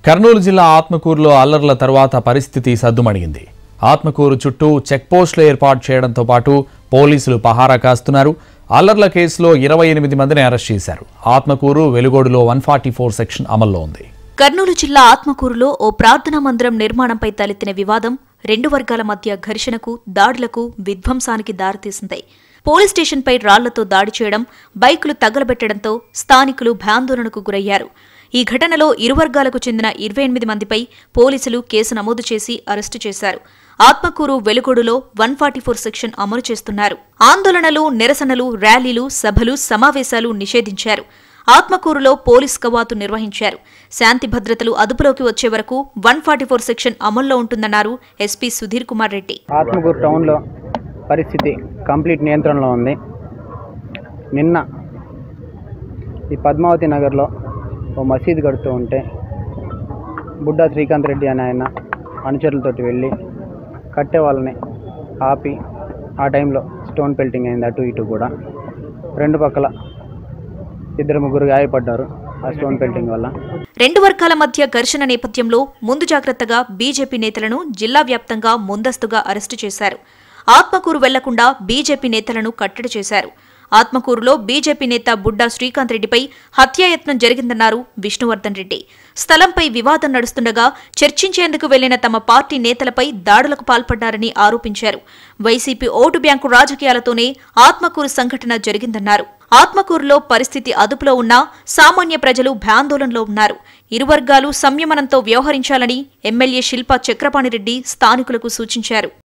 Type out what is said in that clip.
కర్నూలు జిల్లా ఆత్మకూరులో అల్లర్ల తర్వాత పరిస్థితి సద్దుమణిగింది ఆత్మకూరు చుట్టూ చెక్పోస్టులు ఏర్పాటు చేయడంతో పాటు పోలీసులు పహారా కాస్తున్నారు అల్లర్ల కేసులో ఇరవై ఎనిమిది మందిని అరెస్ట్ చేశారు ఆత్మకూరు వెలుగోడులో వన్ ఫార్టీ ఫోర్ సెక్షన్ అమల్లో ఉంది కర్నూలు జిల్లా ఆత్మకూరులో ఓ ప్రార్థనా మందిరం నిర్మాణంపై తలెత్తిన వివాదం రెండు వర్గాల మధ్య ఘర్షణకు దాడులకు విధ్వంసానికి దారితీసింది పోలీస్ స్టేషన్పై రాళ్లతో దాడి చేయడం బైకులు తగలబెట్టడంతో స్థానికులు భయాందోళనకు గురయ్యారు ఈ ఘటనలో ఇరు వర్గాలకు చెందిన ఇరవై ఎనిమిది మందిపై పోలీసులు కేసు నమోదు చేసి అరెస్టు చేశారు ఆత్మకూరు వెలుగొడులో వన్ ఫార్టీ ఫోర్ సెక్షన్ అమలు చేస్తున్నారు ఆందోళనలు నిరసనలు ర్యాలీలు సభలు సమావేశాలు నిషేధించారు ఆత్మకూరులో పోలీస్ కవాతు నిర్వహించారు శాంతి భద్రతలు అదుపులోకి వచ్చే వరకు వన్ ఫార్టీ ఫోర్ సెక్షన్ అమల్లో ఉంటుందన్నారు ఎస్పీ సుధీర్ కుమార్ రెడ్డి ఆత్మకూరు టౌన్లో పరిస్థితి కంప్లీట్ నియంత్రణలో ఉంది నిన్న ఈ పద్మావతి నగర్లో ఓ మసీదు కడుతూ ఉంటే బుడ్డా శ్రీకాంత్ రెడ్డి అనే ఆయన అనుచరులతోటి వెళ్ళి కట్టే వాళ్ళని ఆపి ఆ టైంలో స్టోన్ పెల్టింగ్ అయింది అటు ఇటు కూడా రెండు పక్కల ఇద్దరు ముగ్గురు గాయపడ్డారు ఆ స్టోన్ పెల్టింగ్ వల్ల రెండు వర్గాల మధ్య ఘర్షణ నేపథ్యంలో ముందు జాగ్రత్తగా బీజేపీ నేతలను జిల్లా వ్యాప్తంగా ముందస్తుగా అరెస్టు చేశారు ఆత్మకూరు వెళ్లకుండా బీజేపీ నేతలను కట్టడి చేశారు ఆత్మకూరులో బీజేపీ నేత బుడ్డా శ్రీకాంత్ రెడ్డిపై హత్యాయత్నం జరిగిందన్నారు విష్ణువర్ధన్ రెడ్డి స్థలంపై వివాదం నడుస్తుండగా చర్చించేందుకు వెళ్లిన తమ పార్టీ నేతలపై దాడులకు పాల్పడ్డారని ఆరోపించారు వైసీపీ ఓటు బ్యాంకు రాజకీయాలతోనే ఆత్మకూరు సంఘటన జరిగిందన్నారు ఆత్మకూరులో పరిస్థితి అదుపులో ఉన్నా సామాన్య ప్రజలు భయాందోళనలో ఉన్నారు ఇరు వర్గాలు సంయమనంతో వ్యవహరించాలని ఎమ్మెల్యే శిల్పా చక్రపాణిరెడ్డి స్థానికులకు సూచించారు